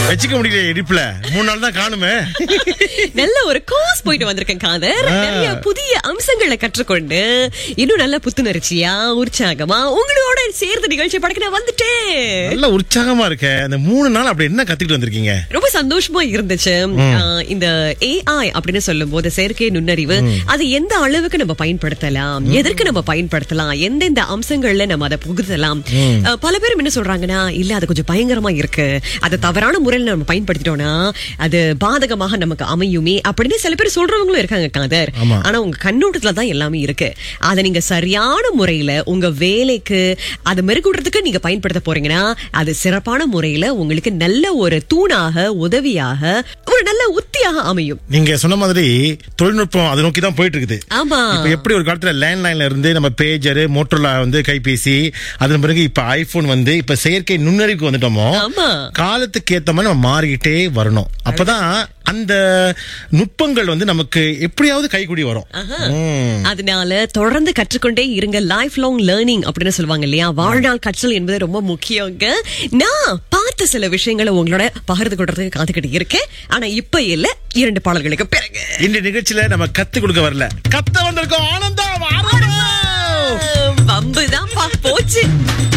வச்சுக்க முடியல இடிப்புல மூணு நாள் தான் காணுமே நல்ல ஒரு கோர்ஸ் போயிட்டு வந்திருக்கேன் காதர் நிறைய புதிய அம்சங்களை கற்றுக்கொண்டு இன்னும் நல்ல புத்துணர்ச்சியா உற்சாகமா உங்களோட சேர்ந்து நிகழ்ச்சி படக்க நான் வந்துட்டேன் நல்ல உற்சாகமா இருக்க அந்த மூணு நாள் அப்படி என்ன கத்துக்கிட்டு வந்திருக்கீங்க ரொம்ப சந்தோஷமா இருந்துச்சு ஆஹ் இந்த ஏஐ அப்படின்னு சொல்லும் போது செயற்கை நுண்ணறிவு அது எந்த அளவுக்கு நம்ம பயன்படுத்தலாம் எதற்கு நம்ம பயன்படுத்தலாம் எந்தெந்த அம்சங்கள்ல நம்ம அதை புகுத்தலாம் ஆஹ் பல பேர் என்ன சொல்றாங்கன்னா இல்ல அது கொஞ்சம் பயங்கரமா இருக்கு அதை தவறான முறையில நம்ம பயன்படுத்திட்டோம்னா அது பாதகமாக நமக்கு அமையுமே அப்படின்னு சில பேர் சொல்றவங்களும் இருக்காங்க காதர் ஆமா. ஆனா உங்க கண்ணோட்டத்துல தான் எல்லாமே இருக்கு அதை நீங்க சரியான முறையில உங்க வேலைக்கு அதை மெருகூடுறதுக்கு நீங்க பயன்படுத்த போறீங்கன்னா அது சிறப்பான முறையில உங்களுக்கு நல்ல ஒரு தூணாக உதவியாக ஒரு நல்ல உத்தியாக அமையும் நீங்க சொன்ன மாதிரி தொழில்நுட்பம் அதை நோக்கி தான் போயிட்டு இருக்குது ஆமா இப்ப எப்படி ஒரு காலத்துல லேண்ட்லைன்ல இருந்து நம்ம பேஜர் மோட்டோலா வந்து கைபேசி அதன் பிறகு இப்ப ஐபோன் வந்து இப்ப செயற்கை நுண்ணறிவுக்கு வந்துட்டோமோ ஆமா காலத்துக்கு ஏத்த மாதிரி நம்ம மாறிக்கிட்டே வரணும் அப்பதான் அந்த நுட்பங்கள் வந்து நமக்கு எப்படியாவது கைக்கூடி வரும் ம். அதனால தொடர்ந்து கற்றுக்கொண்டே இருங்க லைஃப் லாங் லேர்னிங் அப்படின்னு சொல்லுவாங்க இல்லையா வாழ்நாள் கற்றல் என்பது ரொம்ப முக்கியங்க நான் பார்த்த சில விஷயங்களை உங்களோட பகிர்ந்து கொள்றதுக்கு காத்துக்கிட்டு இருக்கேன் ஆனா இப்ப இல்ல இரண்டு பாடல்களுக்கு பிறகு இந்த நிகழ்ச்சியில நம்ம கத்து கொடுக்க வரல கத்த வந்திருக்கோம் ஆனந்தம் ஆனந்தம் வம்புதான் போச்சு